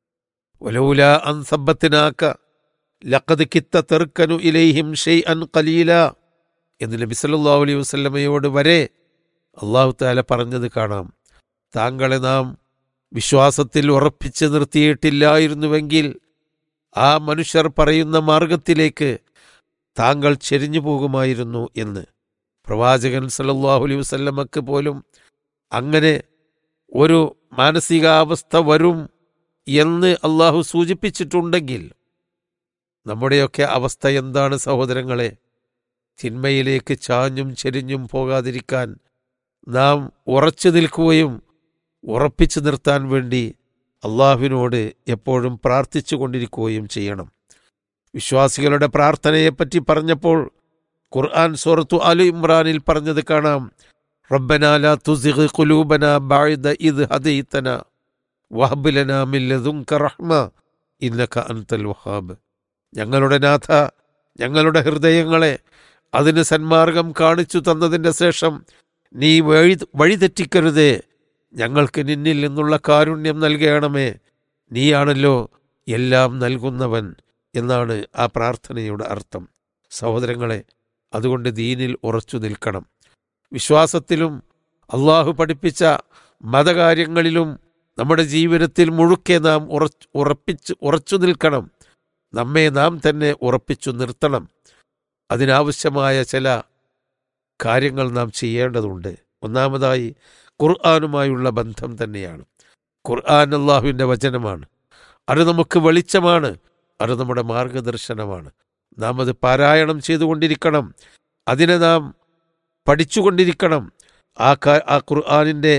ഒലൗല അൻ സമ്പത്തിനാക്ക ലഖദ് കിത്ത തെറുക്കനു ഇലൈഹിം ഷെയ് അൻ കലീല എന്ന് നബി സല്ലല്ലാഹു അലൈഹി വസല്ലമയോട് വരെ അള്ളാഹു താല പറഞ്ഞത് കാണാം താങ്കളെ നാം വിശ്വാസത്തിൽ ഉറപ്പിച്ചു നിർത്തിയിട്ടില്ലായിരുന്നുവെങ്കിൽ ആ മനുഷ്യർ പറയുന്ന മാർഗത്തിലേക്ക് താങ്കൾ ചെരിഞ്ഞു പോകുമായിരുന്നു എന്ന് പ്രവാചകൻ സല്ലല്ലാഹു അലൈഹി വസല്ലമക്ക് പോലും അങ്ങനെ ഒരു മാനസികാവസ്ഥ വരും എന്ന് അള്ളാഹു സൂചിപ്പിച്ചിട്ടുണ്ടെങ്കിൽ നമ്മുടെയൊക്കെ അവസ്ഥ എന്താണ് സഹോദരങ്ങളെ തിന്മയിലേക്ക് ചാഞ്ഞും ചെരിഞ്ഞും പോകാതിരിക്കാൻ നാം ഉറച്ചു നിൽക്കുകയും ഉറപ്പിച്ചു നിർത്താൻ വേണ്ടി അള്ളാഹുവിനോട് എപ്പോഴും പ്രാർത്ഥിച്ചു കൊണ്ടിരിക്കുകയും ചെയ്യണം വിശ്വാസികളുടെ പ്രാർത്ഥനയെപ്പറ്റി പറഞ്ഞപ്പോൾ ഖുർആൻ സൂറത്തു അലു ഇമ്രാനിൽ പറഞ്ഞത് കാണാം റബ്ബന ലാ തുസിഗ് ഖുലൂബന ബഅദ ഇദ് ഹദൈതന വഹബ് ലനാ മിൻ ലദുൻക റഹ്മ ഇന്നക അൻതൽ വഹാബ് ഞങ്ങളുടെ നാഥ ഞങ്ങളുടെ ഹൃദയങ്ങളെ അതിന് സന്മാർഗം കാണിച്ചു തന്നതിൻ്റെ ശേഷം നീ വഴി വഴിതെറ്റിക്കരുതേ ഞങ്ങൾക്ക് നിന്നിൽ നിന്നുള്ള കാരുണ്യം നൽകണമേ നീയാണല്ലോ എല്ലാം നൽകുന്നവൻ എന്നാണ് ആ പ്രാർത്ഥനയുടെ അർത്ഥം സഹോദരങ്ങളെ അതുകൊണ്ട് ദീനിൽ ഉറച്ചു നിൽക്കണം വിശ്വാസത്തിലും അള്ളാഹു പഠിപ്പിച്ച മതകാര്യങ്ങളിലും നമ്മുടെ ജീവിതത്തിൽ മുഴുക്കെ നാം ഉറച്ച് ഉറപ്പിച്ച് ഉറച്ചു നിൽക്കണം നമ്മെ നാം തന്നെ ഉറപ്പിച്ചു നിർത്തണം അതിനാവശ്യമായ ചില കാര്യങ്ങൾ നാം ചെയ്യേണ്ടതുണ്ട് ഒന്നാമതായി ഖുർആാനുമായുള്ള ബന്ധം തന്നെയാണ് ഖുർആൻ അള്ളാഹുവിൻ്റെ വചനമാണ് അത് നമുക്ക് വെളിച്ചമാണ് അത് നമ്മുടെ മാർഗദർശനമാണ് നാം അത് പാരായണം ചെയ്തുകൊണ്ടിരിക്കണം അതിനെ നാം പഠിച്ചുകൊണ്ടിരിക്കണം ആ കാ- ആ ഖുർആാനിൻ്റെ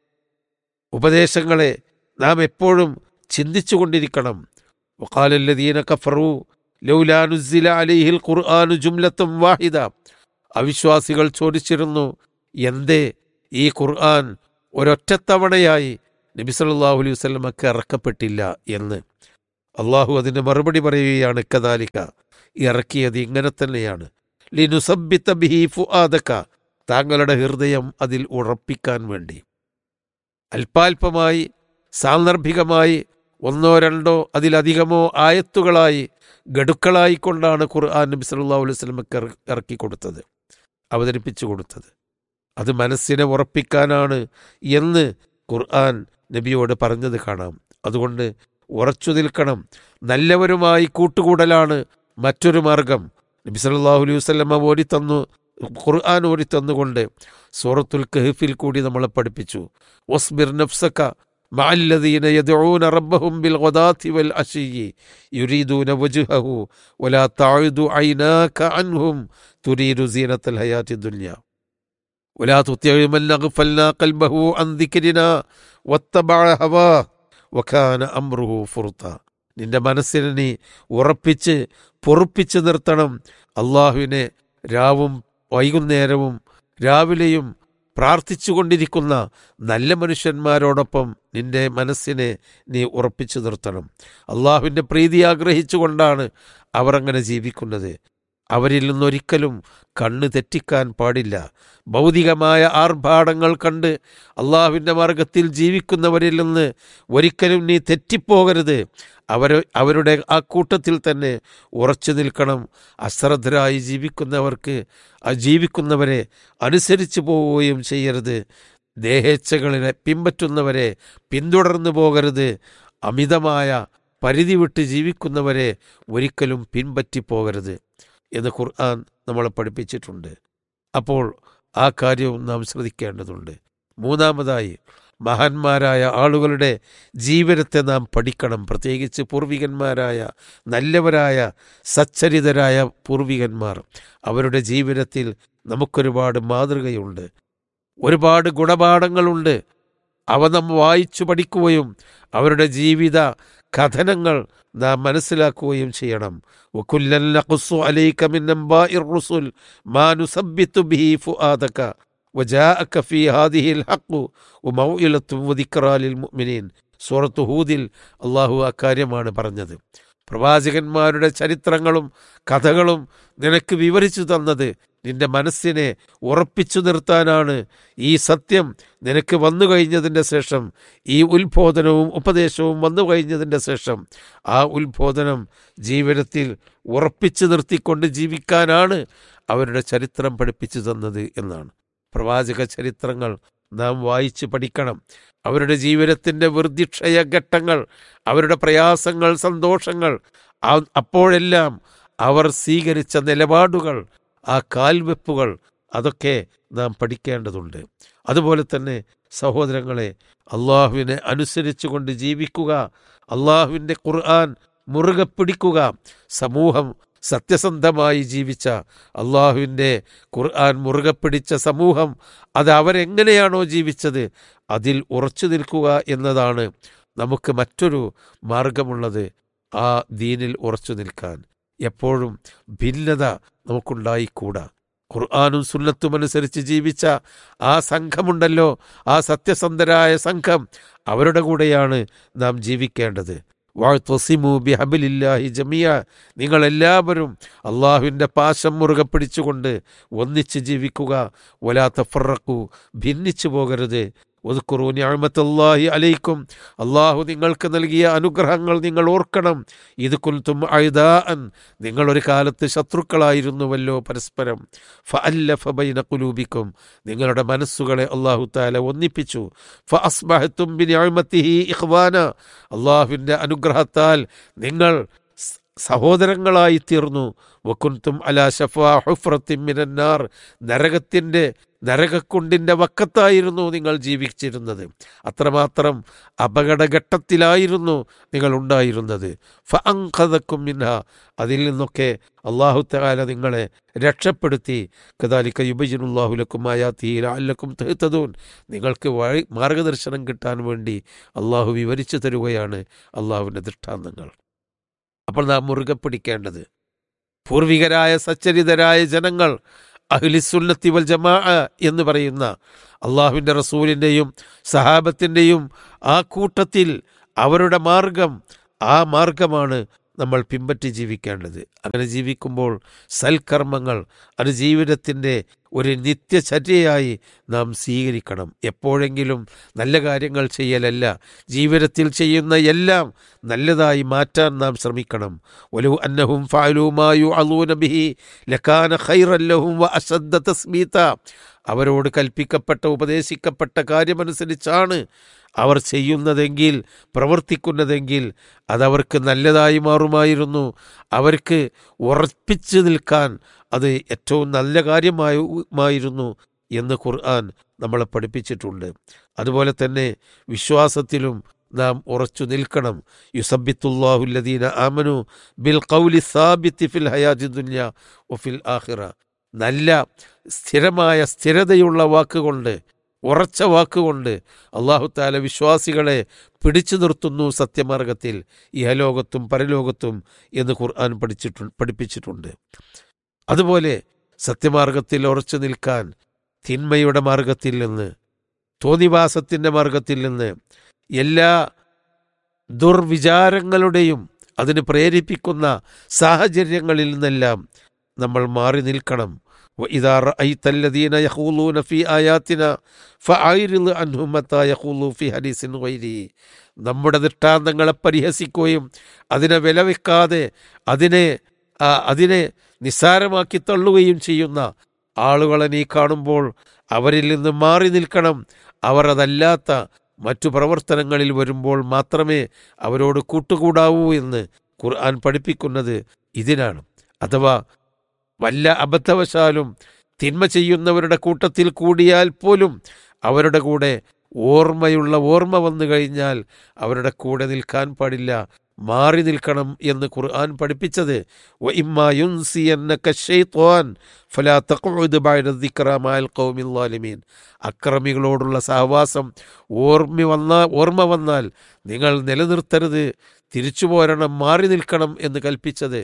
ഉപദേശങ്ങളെ നാം എപ്പോഴും ചിന്തിച്ചു കൊണ്ടിരിക്കണം വക്കാലല്ലദീന കഫറു ലൗലാനുസില അലിഹിൽ ഖുർആാനു ജുംലത്തും വാഹിദ അവിശ്വാസികൾ ചോദിച്ചിരുന്നു എന്തേ ഈ ഖുർആൻ ഒരൊറ്റത്തവണയായി നബി സല്ലല്ലാഹു അലൈഹി വസല്ലമക്ക് ഇറക്കപ്പെട്ടില്ല എന്ന് അള്ളാഹു അതിന് മറുപടി പറയുകയാണ് കദാലിക്ക ഇറക്കിയത് ഇങ്ങനെ തന്നെയാണ് ലിനുസബ്ബിത്ത ബിഹി ഫുആദക താങ്കളുടെ ഹൃദയം അതിൽ ഉറപ്പിക്കാൻ വേണ്ടി അല്പാൽപമായി സാന്ദർഭികമായി ഒന്നോ രണ്ടോ അതിലധികമോ ആയത്തുകളായി ഗഡുക്കളായി കൊണ്ടാണ് ഖുർആൻ നബി സല്ലല്ലാഹു അലൈഹി വസല്ലമക്ക് ഇറ- ഇറക്കി കൊടുത്തത് അവതരിപ്പിച്ചു കൊടുത്തത് അത് മനസ്സിനെ ഉറപ്പിക്കാനാണ് എന്ന് ഖുർആൻ നബിയോട് പറഞ്ഞത് കാണാം അതുകൊണ്ട് ഉറച്ചു നിൽക്കണം നല്ലവരുമായി കൂട്ടുകൂടലാണ് മറ്റൊരു മാർഗം നബി സല്ലല്ലാഹു അലൈഹി വസല്ലമ ഓടിത്തന്നു ഖുർആൻ ഓടിത്തന്നുകൊണ്ട് സൂറത്തുൽ കഹഫിൽ കൂടി നമ്മളെ പഠിപ്പിച്ചു വസ്ബിർ നഫ്സക مع الذين يدعون ربهم بالغداة والعشي يريدون وجهه ولا تعد عيناك عنهم تريد زينة الحياة الدنيا ولا تطع من أغفلنا قلبه عن ذكرنا واتبع هواه وكان أمره فرطا നിന്റെ മനസ്സിനെ നീ ഉറപ്പിച്ച് പൊറുപ്പിച്ച് നിർത്തണം അള്ളാഹുവിനെ രാവും വൈകുന്നേരവും രാവിലെയും പ്രാർത്ഥിച്ചുകൊണ്ടിരിക്കുന്ന നല്ല മനുഷ്യന്മാരോടൊപ്പം നിന്റെ മനസ്സിനെ നീ ഉറപ്പിച്ചു നിർത്തണം അള്ളാഹുവിൻ്റെ പ്രീതി ആഗ്രഹിച്ചുകൊണ്ടാണ് അവർ അങ്ങനെ ജീവിക്കുന്നത് അവരിൽ നിന്നൊരിക്കലും കണ്ണ് തെറ്റിക്കാൻ പാടില്ല ഭൗതികമായ ആർഭാടങ്ങൾ കണ്ട് അള്ളാഹുവിൻ്റെ മാർഗത്തിൽ ജീവിക്കുന്നവരിൽ നിന്ന് ഒരിക്കലും നീ തെറ്റിപ്പോകരുത് അവർ അവരുടെ ആ കൂട്ടത്തിൽ തന്നെ ഉറച്ചു നിൽക്കണം അശ്രദ്ധരായി ജീവിക്കുന്നവർക്ക് ആ ജീവിക്കുന്നവരെ അനുസരിച്ച് പോവുകയും ചെയ്യരുത് ദേഹേച്ഛകളിനെ പിൻപറ്റുന്നവരെ പിന്തുടർന്നു പോകരുത് അമിതമായ പരിധി വിട്ട് ജീവിക്കുന്നവരെ ഒരിക്കലും പിൻപറ്റി പോകരുത് എന്ന് ഖുർആൻ നമ്മളെ പഠിപ്പിച്ചിട്ടുണ്ട് അപ്പോൾ ആ കാര്യവും നാം ശ്രദ്ധിക്കേണ്ടതുണ്ട് മൂന്നാമതായി മഹാന്മാരായ ആളുകളുടെ ജീവിതത്തെ നാം പഠിക്കണം പ്രത്യേകിച്ച് പൂർവികന്മാരായ നല്ലവരായ സച്ചരിതരായ പൂർവികന്മാർ അവരുടെ ജീവിതത്തിൽ നമുക്കൊരുപാട് മാതൃകയുണ്ട് ഒരുപാട് ഗുണപാഠങ്ങളുണ്ട് അവ നാം വായിച്ചു പഠിക്കുകയും അവരുടെ ജീവിത കഥനങ്ങൾ നാം മനസ്സിലാക്കുകയും ചെയ്യണം وَكُلًّا نَقُصُّ عَلَيْكَ مِنْ أَنْبَاءِ الرُّسُلِ مَا نُثَبِّتُ بِهِ فُؤَادَكَ وَجَاءَكَ فِي هَذِهِ الْحَقُّ وَمَوْعِظَةٌ وَذِكْرَى لِلْمُؤْمِنِينَ സൂറത്ത് ഹൂദിൽ അള്ളാഹു അക്കാര്യമാണ് പറഞ്ഞത് പ്രവാചകന്മാരുടെ ചരിത്രങ്ങളും കഥകളും നിനക്ക് വിവരിച്ചു തന്നത് നിന്റെ മനസ്സിനെ ഉറപ്പിച്ചു നിർത്താനാണ് ഈ സത്യം നിനക്ക് വന്നു കഴിഞ്ഞതിൻ്റെ ശേഷം ഈ ഉത്ബോധനവും ഉപദേശവും വന്നു കഴിഞ്ഞതിൻ്റെ ശേഷം ആ ഉത്ബോധനം ജീവിതത്തിൽ ഉറപ്പിച്ചു നിർത്തിക്കൊണ്ട് ജീവിക്കാനാണ് അവരുടെ ചരിത്രം പഠിപ്പിച്ചു തന്നത് എന്നാണ് പ്രവാചക ചരിത്രങ്ങൾ നാം വായിച്ച് പഠിക്കണം അവരുടെ ജീവിതത്തിൻ്റെ വൃദ്ധിക്ഷയ ഘട്ടങ്ങൾ അവരുടെ പ്രയാസങ്ങൾ സന്തോഷങ്ങൾ ആ- അപ്പോഴെല്ലാം അവർ സ്വീകരിച്ച നിലപാടുകൾ ആ കാൽവെപ്പുകൾ അതൊക്കെ നാം പഠിക്കേണ്ടതുണ്ട് അതുപോലെ തന്നെ സഹോദരങ്ങളെ അള്ളാഹുവിനെ അനുസരിച്ചുകൊണ്ട് ജീവിക്കുക അള്ളാഹുവിൻ്റെ ഖുർആൻ മുറുകെ പിടിക്കുക സമൂഹം സത്യസന്ധമായി ജീവിച്ച അള്ളാഹുവിൻ്റെ ഖുർആൻ മുറുകെ പിടിച്ച സമൂഹം അത് അവരെങ്ങനെയാണോ ജീവിച്ചത് അതിൽ ഉറച്ചു നിൽക്കുക എന്നതാണ് നമുക്ക് മറ്റൊരു മാർഗമുള്ളത് ആ ദീനിൽ ഉറച്ചു നിൽക്കാൻ എപ്പോഴും ഭിന്നത നമുക്കുണ്ടായിക്കൂടാ ഖുർആാനും സുന്നത്തും അനുസരിച്ച് ജീവിച്ച ആ സംഘമുണ്ടല്ലോ ആ സത്യസന്ധരായ സംഘം അവരുടെ കൂടെയാണ് നാം ജീവിക്കേണ്ടത് വാഴ്ത്വസിമു ബിഹബിലില്ലാഹി ജമിയ നിങ്ങളെല്ലാവരും അള്ളാഹുവിൻ്റെ പാശം മുറുകെ പിടിച്ചുകൊണ്ട് ഒന്നിച്ച് ജീവിക്കുക വലാ തഫറക്കു ഭിന്നിച്ചു പോകരുത് ഒതുക്കുറു ഞാമത്തല്ലാഹി അലൈക്കും അള്ളാഹു നിങ്ങൾക്ക് നൽകിയ അനുഗ്രഹങ്ങൾ നിങ്ങൾ ഓർക്കണം ഇത് കുൽത്തും അഴുതാൻ നിങ്ങളൊരു കാലത്ത് ശത്രുക്കളായിരുന്നുവല്ലോ പരസ്പരം ഫ അല്ല ഫബൈന കുലൂബിക്കും നിങ്ങളുടെ മനസ്സുകളെ അള്ളാഹു താല ഒന്നിപ്പിച്ചു ഫ അസ്ബഹത്തും ബിനിഅമത്തിഹി ഇഖ്വാന അള്ളാഹുവിൻ്റെ അനുഗ്രഹത്താൽ നിങ്ങൾ സ് സഹോദരങ്ങളായി തീർന്നു വക്കുൻതും അലാ ഷഫാ ഹുഫ്രത്തിൻ മിനന്നാർ നരകത്തിൻ്റെ നരകക്കുണ്ടിൻ്റെ വക്കത്തായിരുന്നു നിങ്ങൾ ജീവിച്ചിരുന്നത് അത്രമാത്രം അപകടഘട്ടത്തിലായിരുന്നു നിങ്ങൾ ഉണ്ടായിരുന്നത് ഫ അങ്കതക്കും മിൻഹ അതിൽ നിന്നൊക്കെ അള്ളാഹു തആല നിങ്ങളെ രക്ഷപ്പെടുത്തി കദാലിക്ക യുബജിനുല്ലാഹുലക്കും ആയാത്തിയിൽ അല്ലക്കും തെഹത്തതൂൻ നിങ്ങൾക്ക് വഴി മാർഗദർശനം കിട്ടാൻ വേണ്ടി അള്ളാഹു വിവരിച്ചു തരുകയാണ് അള്ളാഹുവിൻ്റെ ദൃഷ്ടാന്തങ്ങൾ അപ്പോൾ നാം മുറുകെ പിടിക്കേണ്ടത് പൂർവികരായ സച്ചരിതരായ ജനങ്ങൾ അഹ്ലിസുന്നത്തി വൽ ജമാ എന്ന് പറയുന്ന അള്ളാഹുവിൻ്റെ റസൂലിൻ്റെയും സഹാബത്തിൻ്റെയും ആ കൂട്ടത്തിൽ അവരുടെ മാർഗം ആ മാർഗമാണ് നമ്മൾ പിമ്പറ്റി ജീവിക്കേണ്ടത് അങ്ങനെ ജീവിക്കുമ്പോൾ സൽക്കർമ്മങ്ങൾ അത് ജീവിതത്തിൻ്റെ ഒരു നിത്യചര്യയായി നാം സ്വീകരിക്കണം എപ്പോഴെങ്കിലും നല്ല കാര്യങ്ങൾ ചെയ്യലല്ല ജീവിതത്തിൽ ചെയ്യുന്ന എല്ലാം നല്ലതായി മാറ്റാൻ നാം ശ്രമിക്കണം ഒലു അന്നഹും ഫാലൂമായു അലൂനബിഹി ലക്കാന ഖൈറല്ലഹും വ അശദ്ദ തസ്മീത അവരോട് കൽപ്പിക്കപ്പെട്ട ഉപദേശിക്കപ്പെട്ട കാര്യമനുസരിച്ചാണ് അവർ ചെയ്യുന്നതെങ്കിൽ പ്രവർത്തിക്കുന്നതെങ്കിൽ അതവർക്ക് നല്ലതായി മാറുമായിരുന്നു അവർക്ക് ഉറപ്പിച്ചു നിൽക്കാൻ അത് ഏറ്റവും നല്ല കാര്യമായിരുന്നു എന്ന് ഖുർആൻ നമ്മളെ പഠിപ്പിച്ചിട്ടുണ്ട് അതുപോലെ തന്നെ വിശ്വാസത്തിലും നാം ഉറച്ചു നിൽക്കണം യുസബിത്തുല്ലാഹുല്ലദീന ആമനു ബിൽ കൗലി സാബിത്തി ഫിൽ ഹയാജി ദുന്യ ഒഫിൽ ആഹിറ നല്ല സ്ഥിരമായ സ്ഥിരതയുള്ള വാക്കുകൊണ്ട് ഉറച്ച വാക്കുകൊണ്ട് അള്ളാഹു താല വിശ്വാസികളെ പിടിച്ചു നിർത്തുന്നു സത്യമാർഗത്തിൽ ഇഹലോകത്തും പരലോകത്തും എന്ന് ഖുർആൻ പഠിച്ചിട്ടു പഠിപ്പിച്ചിട്ടുണ്ട് അതുപോലെ സത്യമാർഗത്തിൽ ഉറച്ചു നിൽക്കാൻ തിന്മയുടെ മാർഗത്തിൽ നിന്ന് തോന്നിവാസത്തിൻ്റെ മാർഗത്തിൽ നിന്ന് എല്ലാ ദുർവിചാരങ്ങളുടെയും അതിന് പ്രേരിപ്പിക്കുന്ന സാഹചര്യങ്ങളിൽ നിന്നെല്ലാം നമ്മൾ മാറി നിൽക്കണം وإذا رأيت الذين يخوضون في آياتنا فأعرض عنهم متى يخوضوا في حديث غيره നമ്മുടെ ദൃഷ്ടാന്തങ്ങളെ പരിഹസിക്കുകയും അതിനെ വിലവെക്കാതെ അതിനെ ആ, അതിനെ നിസ്സാരമാക്കി തള്ളുകയും ചെയ്യുന്ന ആളുകളെ നീ കാണുമ്പോൾ അവരിൽ നിന്ന് മാറി നിൽക്കണം അവർ അതല്ലാത്ത മറ്റു പ്രവർത്തനങ്ങളിൽ വരുമ്പോൾ മാത്രമേ അവരോട് കൂട്ടുകൂടാവൂ എന്ന് ഖുർആൻ പഠിപ്പിക്കുന്നത് ഇതിനാണ് അഥവാ വല്ല അബദ്ധവശാലും തിന്മ ചെയ്യുന്നവരുടെ കൂട്ടത്തിൽ കൂടിയാൽ പോലും അവരുടെ കൂടെ ഓർമ്മയുള്ള ഓർമ്മ വന്നു കഴിഞ്ഞാൽ അവരുടെ കൂടെ നിൽക്കാൻ പാടില്ല മാറി നിൽക്കണം എന്ന് ഖുർആൻ പഠിപ്പിച്ചത് وَإِمَّا يُنْسِيَنَّكَ الشَّيْطَانُ فَلَا تَقْعُدْ بَعْدَ الذِّكْرَى مَعَ الْقَوْمِ الظَّالِمِينَ അക്രമികളോടുള്ള സഹവാസം ഓർമ്മ വന്നാൽ ഓർമ്മ വന്നാൽ നിങ്ങൾ നിലനിർത്തരുത് തിരിച്ചു പോരണം മാറി നിൽക്കണം എന്ന് കൽപ്പിച്ചത്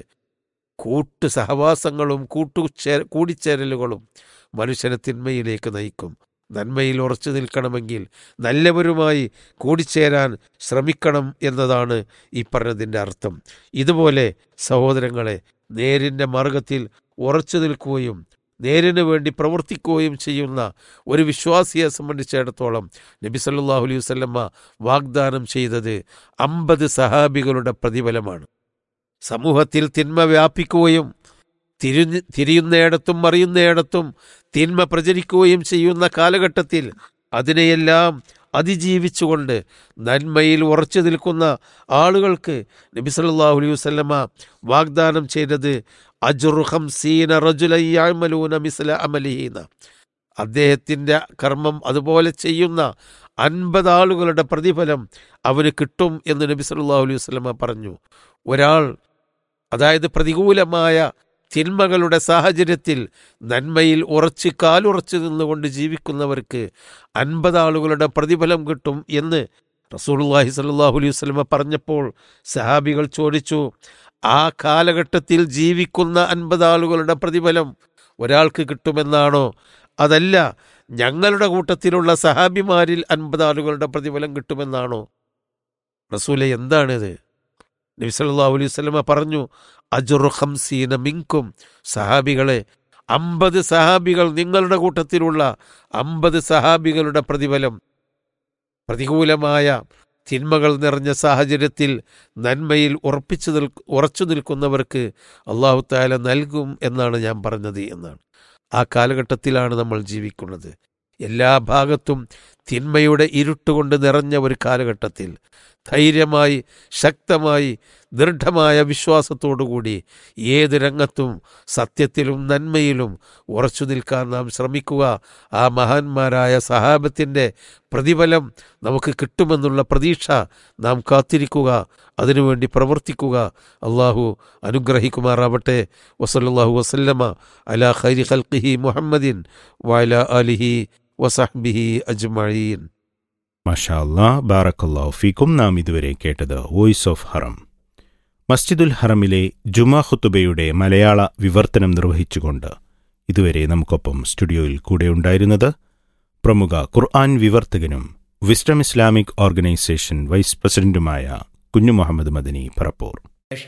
കൂട്ടു സഹവാസങ്ങളും കൂട്ടുചേ കൂടിച്ചേരലുകളും മനുഷ്യനെ തിന്മയിലേക്ക് നയിക്കും നന്മയിൽ ഉറച്ചു നിൽക്കണമെങ്കിൽ നല്ലവരുമായി കൂടിച്ചേരാൻ ശ്രമിക്കണം എന്നതാണ് ഈ പറഞ്ഞതിൻ്റെ അർത്ഥം ഇതുപോലെ സഹോദരങ്ങളെ നേരിൻ്റെ മാർഗത്തിൽ ഉറച്ചു നിൽക്കുകയും നേരിന് വേണ്ടി പ്രവർത്തിക്കുകയും ചെയ്യുന്ന ഒരു വിശ്വാസിയെ സംബന്ധിച്ചിടത്തോളം നബി സല്ലല്ലാഹു അലൈഹി വസല്ലമ്മ വാഗ്ദാനം ചെയ്തത് അമ്പത് സഹാബികളുടെ പ്രതിഫലമാണ് സമൂഹത്തിൽ തിന്മ വ്യാപിക്കുകയും തിരിഞ്ഞ് തിരിയുന്നയിടത്തും മറിയുന്നയിടത്തും തിന്മ പ്രചരിക്കുകയും ചെയ്യുന്ന കാലഘട്ടത്തിൽ അതിനെയെല്ലാം അതിജീവിച്ചുകൊണ്ട് നന്മയിൽ ഉറച്ചു നിൽക്കുന്ന ആളുകൾക്ക് നബി സല്ലല്ലാഹു അലൈഹി വസല്ലമ വാഗ്ദാനം ചെയ്തത് അജ്റു ഖംസീന റജുലൻ യഅമലൂന മിസ്ല അമലിഹീന അദ്ദേഹത്തിൻ്റെ കർമ്മം അതുപോലെ ചെയ്യുന്ന അൻപത് ആളുകളുടെ പ്രതിഫലം അവന് കിട്ടും എന്ന് നബി സല്ലല്ലാഹു അലൈഹി വസല്ലമ പറഞ്ഞു ഒരാൾ അതായത് പ്രതികൂലമായ തിന്മകളുടെ സാഹചര്യത്തിൽ നന്മയിൽ ഉറച്ച് കാലുറച്ച് നിന്നുകൊണ്ട് ജീവിക്കുന്നവർക്ക് അൻപത് ആളുകളുടെ പ്രതിഫലം കിട്ടും എന്ന് റസൂലുള്ളാഹി സ്വല്ലല്ലാഹു അലൈഹി വസല്ലമ പറഞ്ഞപ്പോൾ സഹാബികൾ ചോദിച്ചു ആ കാലഘട്ടത്തിൽ ജീവിക്കുന്ന അൻപത് ആളുകളുടെ പ്രതിഫലം ഒരാൾക്ക് കിട്ടുമെന്നാണോ അതല്ല ഞങ്ങളുടെ കൂട്ടത്തിലുള്ള സഹാബിമാരിൽ അൻപത് ആളുകളുടെ പ്രതിഫലം കിട്ടുമെന്നാണോ റസൂലെ എന്താണിത് നബി സല്ലല്ലാഹു അലൈഹി വസല്ലമ പറഞ്ഞു അജുറു ഖംസീന മിൻകും സഹാബികളെ അമ്പത് സഹാബികൾ നിങ്ങളുടെ കൂട്ടത്തിലുള്ള അമ്പത് സഹാബികളുടെ പ്രതിഫലം പ്രതികൂലമായ തിന്മകൾ നിറഞ്ഞ സാഹചര്യത്തിൽ നന്മയിൽ ഉറപ്പിച്ചു നിൽ ഉറച്ചു നിൽക്കുന്നവർക്ക് അള്ളാഹു താല നൽകും എന്നാണ് ഞാൻ പറഞ്ഞത് എന്നാണ് ആ കാലഘട്ടത്തിലാണ് നമ്മൾ ജീവിക്കുന്നത് എല്ലാ ഭാഗത്തും തിന്മയുടെ ഇരുട്ടുകൊണ്ട് നിറഞ്ഞ ഒരു കാലഘട്ടത്തിൽ ധൈര്യമായി ശക്തമായി ദൃഢമായ വിശ്വാസത്തോടുകൂടി ഏത് രംഗത്തും സത്യത്തിലും നന്മയിലും ഉറച്ചു നിൽക്കാൻ നാം ശ്രമിക്കുക ആ മഹാന്മാരായ സഹാബത്തിൻ്റെ പ്രതിഫലം നമുക്ക് കിട്ടുമെന്നുള്ള പ്രതീക്ഷ നാം കാത്തിരിക്കുക അതിനുവേണ്ടി പ്രവർത്തിക്കുക അള്ളാഹു അനുഗ്രഹിക്കുമാറാവട്ടെ വസല്ലാഹു വസല്ലമ അലാ ഖൈരി ഖൽഖിഹി മുഹമ്മദിൻ വഅല അലിഹി വസഹ്ബിഹി അജ്മഈൻ മഷാ അല്ലാ ബാറക്കല്ലാഹു ഫീക്കും നാം ഇതുവരെ കേട്ടത് വോയിസ് ഓഫ് ഹറം മസ്ജിദുൽ ഹറമിലെ ജുമാ ഖുത്തുബയുടെ മലയാള വിവർത്തനം നിർവഹിച്ചുകൊണ്ട് ഇതുവരെ നമുക്കൊപ്പം സ്റ്റുഡിയോയിൽ കൂടെയുണ്ടായിരുന്നത് പ്രമുഖ ഖുർആൻ വിവർത്തകനും വിസ്ഡം ഇസ്ലാമിക് ഓർഗനൈസേഷൻ വൈസ് പ്രസിഡന്റുമായ കുഞ്ഞു മുഹമ്മദ് മദനി പറപ്പൂർ